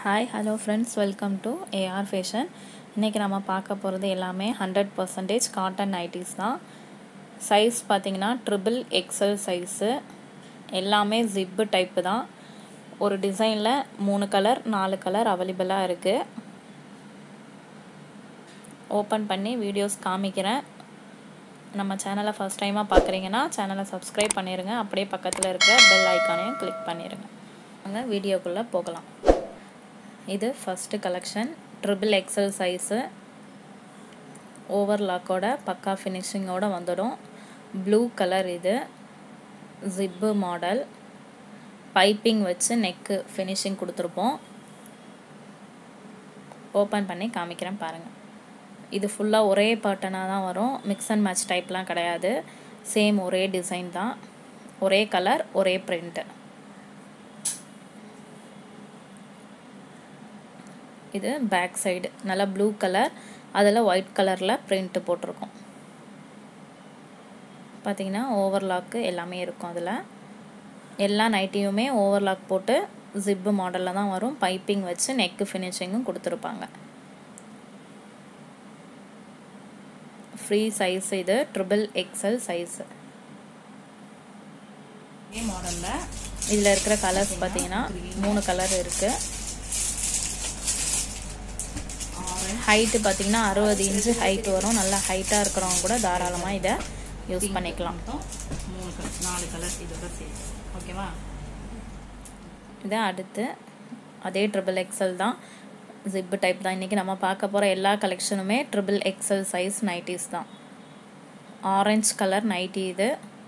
hi hello friends welcome to AR fashion இன்றைக்கி நம்ம பார்க்க போகிறது எல்லாமே ஹண்ட்ரட் பர்சன்டேஜ் காட்டன் நைட்டிஸ் தான் சைஸ் பார்த்தீங்கன்னா ட்ரிபிள் எக்ஸல் சைஸு எல்லாமே ஜிப்பு டைப்பு தான் ஒரு டிசைனில் மூணு கலர் நாலு கலர் அவைலபிளாக இருக்குது ஓப்பன் பண்ணி வீடியோஸ் காமிக்கிறேன் நம்ம சேனலை ஃபஸ்ட் டைமாக பார்க்குறீங்கன்னா சேனலை சப்ஸ்கிரைப் பண்ணிடுங்க அப்படியே பக்கத்தில் இருக்கிற பெல் ஐக்கானையும் கிளிக் பண்ணிடுங்க அங்கே வீடியோக்குள்ளே போகலாம் இது first collection triple XL size ஓவர்லாக்கோட பக்கா ஃபினிஷிங்கோடு வந்துடும் ப்ளூ கலர் இது ஜிப்பு மாடல் பைப்பிங் வச்சு நெக்கு ஃபினிஷிங் கொடுத்துருப்போம் ஓப்பன் பண்ணி காமிக்கிறேன் பாருங்கள் இது ஃபுல்லாக ஒரே பேட்டர்னாக தான் வரும் மிக்ஸ் அண்ட் மேட்ச் டைப்லாம் கிடையாது சேம் ஒரே டிசைன் தான் ஒரே கலர் ஒரே பிரிண்ட்டு இது பேக் சைடு நல்லா ப்ளூ கலர் அதில் ஒயிட் கலரில் பிரிண்ட்டு போட்டிருக்கோம் பார்த்திங்கன்னா ஓவர்லாக்கு எல்லாமே இருக்கும் அதில் எல்லா நைட்டியுமே ஓவர்லாக் போட்டு ஜிப்பு மாடலில் தான் வரும் பைப்பிங் வச்சு நெக்கு ஃபினிஷிங்கும் கொடுத்துருப்பாங்க ஃப்ரீ சைஸ் இது ட்ரிபிள் எக்ஸல் சைஸு மாடலில் இதில் இருக்கிற கலர்ஸ் பார்த்தீங்கன்னா மூணு கலர் இருக்குது ஹைட்டு பார்த்தீங்கன்னா அறுபது இன்ச்சு ஹைட் வரும் நல்லா ஹைட்டாக இருக்கிறவங்க கூட தாராளமாக இதை யூஸ் பண்ணிக்கலாம் மூணு கலர் நாலு கலர் இதோட சேர்த்து ஓகேவா இதை அடுத்து அதே ட்ரிபிள் எக்ஸல் தான் ஜிப்பு டைப் தான் இன்றைக்கி நம்ம பார்க்க போகிற எல்லா கலெக்ஷனுமே ட்ரிபிள் எக்ஸல் சைஸ் நைட்டிஸ் தான் ஆரஞ்ச் கலர் நைட்டி இது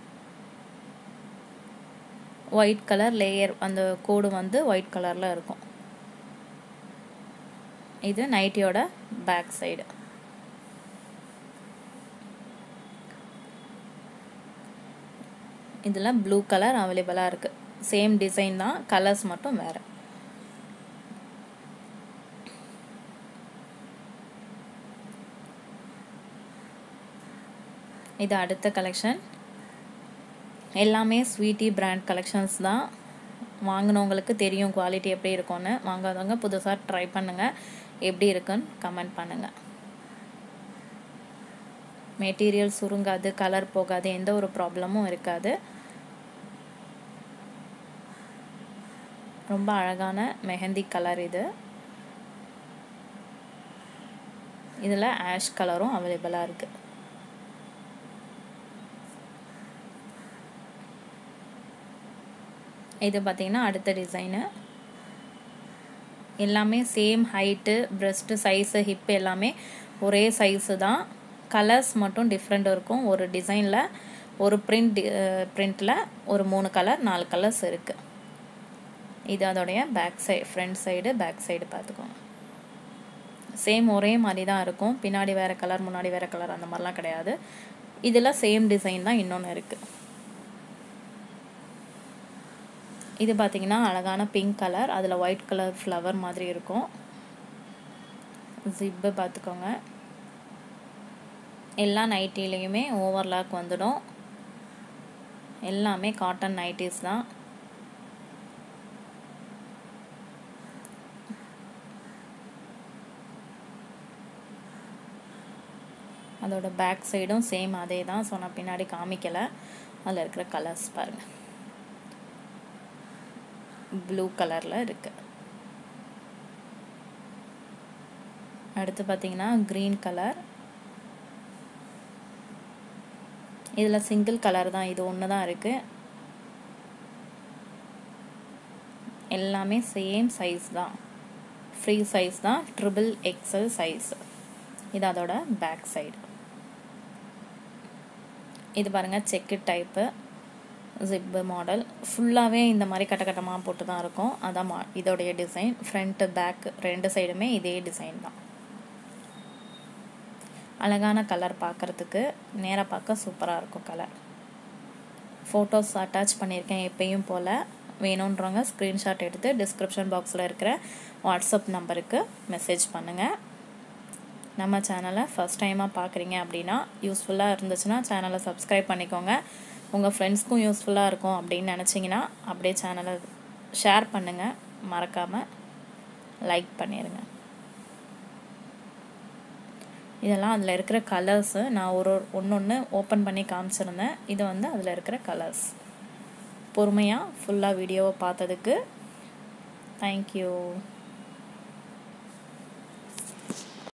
ஒயிட் கலர் லேயர் அந்த கோடு வந்து ஒயிட் கலரில் இருக்கும் இது நைட்டியோட பேக் சைடு இதில் ப்ளூ கலர் அவைலபிளாக இருக்குது சேம் டிசைன் தான் கலர்ஸ் மட்டும் வேறு இது அடுத்த கலெக்ஷன் எல்லாமே ஸ்வீட்டி பிராண்ட் கலெக்ஷன்ஸ் தான் வாங்கினவங்களுக்கு தெரியும் குவாலிட்டி எப்படி இருக்கும்னு வாங்காதவங்க புதுசாக ட்ரை பண்ணுங்கள் எப்படி இருக்குன்னு கமெண்ட் பண்ணுங்கள் மெட்டீரியல் சுருங்காது கலர் போகாது எந்த ஒரு ப்ராப்ளமும் இருக்காது ரொம்ப அழகான மெஹந்தி கலர் இது இதில் ஆஷ் கலரும் அவைலபிளாக இருக்குது இது பார்த்திங்கன்னா அடுத்த டிசைனு எல்லாமே same height breast size hip எல்லாமே ஒரே சைஸு தான் கலர்ஸ் மட்டும் டிஃப்ரெண்ட் இருக்கும் ஒரு டிசைனில் ஒரு பிரிண்ட் பிரிண்டில் ஒரு மூணு கலர் நாலு கலர்ஸ் இருக்குது இது அதோடைய back side front side back side பார்த்துக்கோங்க சேம் ஒரே மாதிரி தான் இருக்கும் பின்னாடி வேறு கலர் முன்னாடி வேறு கலர் அந்த மாதிரிலாம் கிடையாது இதில் சேம் டிசைன் தான் இன்னொன்று இருக்குது இது பார்த்திங்கன்னா அழகான பிங்க் கலர் அதில் ஒயிட் கலர் ஃப்ளவர் மாதிரி இருக்கும் ஜிப்பு பார்த்துக்கோங்க எல்லா நைட்டிலையுமே ஓவர்லாக் வந்துடும் எல்லாமே காட்டன் நைட்டிஸ் தான் அதோட பேக் சைடும் சேம் அதே தான் ஸோ நான் பின்னாடி காமிக்கலை அதில் இருக்கிற கலர்ஸ் பாருங்கள் ப்ளூ கலரில் இருக்குது அடுத்து பார்த்தீங்கன்னா க்ரீன் கலர் இதில் சிங்கிள் கலர் தான் இது ஒன்று தான் இருக்குது எல்லாமே சேம் சைஸ் தான் ஃப்ரீ சைஸ் தான் ட்ரிபிள் எக்ஸல் சைஸ் இது அதோட பேக் சைடு இது பாருங்கள் செக்கு டைப்பு ஜிப்பு மாடல் ஃபுல்லாகவே இந்த மாதிரி கட்ட கட்டமாக போட்டு தான் இருக்கும் அதான் மா இதோடைய டிசைன் ஃப்ரண்ட்டு பேக் ரெண்டு சைடுமே இதே டிசைன் தான் அழகான கலர் பார்க்குறதுக்கு நேராக பார்க்க சூப்பராக இருக்கும் கலர் ஃபோட்டோஸ் அட்டாச் பண்ணியிருக்கேன் எப்பயும் போல் வேணுன்றவங்க ஸ்க்ரீன்ஷாட் எடுத்து டிஸ்கிரிப்ஷன் பாக்ஸில் இருக்கிற வாட்ஸ்அப் நம்பருக்கு மெசேஜ் பண்ணுங்கள் நம்ம சேனலை ஃபஸ்ட் டைமாக பார்க்குறீங்க அப்படின்னா யூஸ்ஃபுல்லாக இருந்துச்சுன்னா சேனலை சப்ஸ்கிரைப் பண்ணிக்கோங்க உங்கள் ஃப்ரெண்ட்ஸ்க்கும் யூஸ்ஃபுல்லாக இருக்கும் அப்படின்னு நினச்சிங்கன்னா அப்படியே சேனலை ஷேர் பண்ணுங்கள் மறக்காமல் லைக் பண்ணிடுங்க இதெல்லாம் அதில் இருக்கிற கலர்ஸு நான் ஒரு ஒன்று ஒன்று ஓப்பன் பண்ணி காமிச்சிருந்தேன் இது வந்து அதில் இருக்கிற கலர்ஸ் பொறுமையாக ஃபுல்லாக வீடியோவை பார்த்ததுக்கு தேங்க்யூ